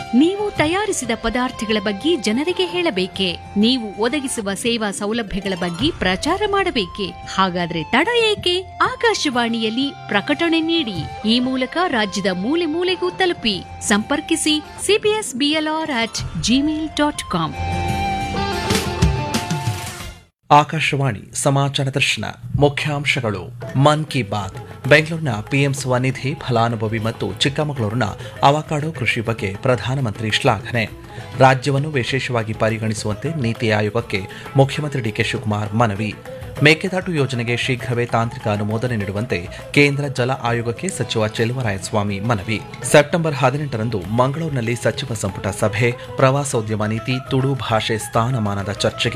ನೀವು ತಯಾರಿಸಿದ ಪದಾರ್ಥಗಳ ಬಗ್ಗೆ ಜನರಿಗೆ ಹೇಳಬೇಕೆ ನೀವು ಒದಗಿಸುವ ಸೇವಾ ಸೌಲಭ್ಯಗಳ ಬಗ್ಗೆ ಪ್ರಚಾರ ಮಾಡಬೇಕೆ ಹಾಗಾದ್ರೆ ತಡ ಏಕೆ ಆಕಾಶವಾಣಿಯಲ್ಲಿ ಪ್ರಕಟಣೆ ನೀಡಿ ಈ ಮೂಲಕ ರಾಜ್ಯದ ಮೂಲೆ ಮೂಲೆಗೂ ತಲುಪಿ ಸಂಪರ್ಕಿಸಿ CBS BLR at Gmail dot com Akashvani ಸಮಾಚಾರ ದರ್ಶನ ಮುಖ್ಯಾಂಶಗಳು ಮನ್ ಕಿ ಬಾತ್ ಬೆಂಗಳೂರಿನ ಪಿಎಂ ಸ್ವನಿಧಿ ಫಲಾನುಭವಿ ಮತ್ತು ಚಿಕ್ಕಮಗಳೂರಿನ ಅವಕಾಡೋ ಕೃಷಿ ಬಗ್ಗೆ ಪ್ರಧಾನಮಂತ್ರಿ ಶ್ಲಾಘನೆ ರಾಜ್ಯವನ್ನು ವಿಶೇಷವಾಗಿ ಪರಿಗಣಿಸುವಂತೆ ನೀತಿ ಆಯೋಗಕ್ಕೆ ಮುಖ್ಯಮಂತ್ರಿ ಡಿಕೆ ಶಿವಕುಮಾರ್ ಮನವಿ ಮೇಕೆದಾಟು ಯೋಜನೆಗೆ ಶೀಘ್ರವೇ ತಾಂತ್ರಿಕ ಅನುಮೋದನೆ ನೀಡುವಂತೆ ಕೇಂದ್ರ ಜಲ ಆಯೋಗಕ್ಕೆ ಸಚಿವ ಚೆಲುವರಾಯಸ್ವಾಮಿ ಮನವಿ ಸೆಪ್ಟೆಂಬರ್ ಹದಿನೆಂಟರಂದು ಮಂಗಳೂರಿನಲ್ಲಿ ಸಚಿವ ಸಂಪುಟ ಸಭೆ ಪ್ರವಾಸೋದ್ಯಮ ನೀತಿ ತುಳು ಭಾಷೆ ಸ್ಥಾನಮಾನದ ಚರ್ಚೆಗೆ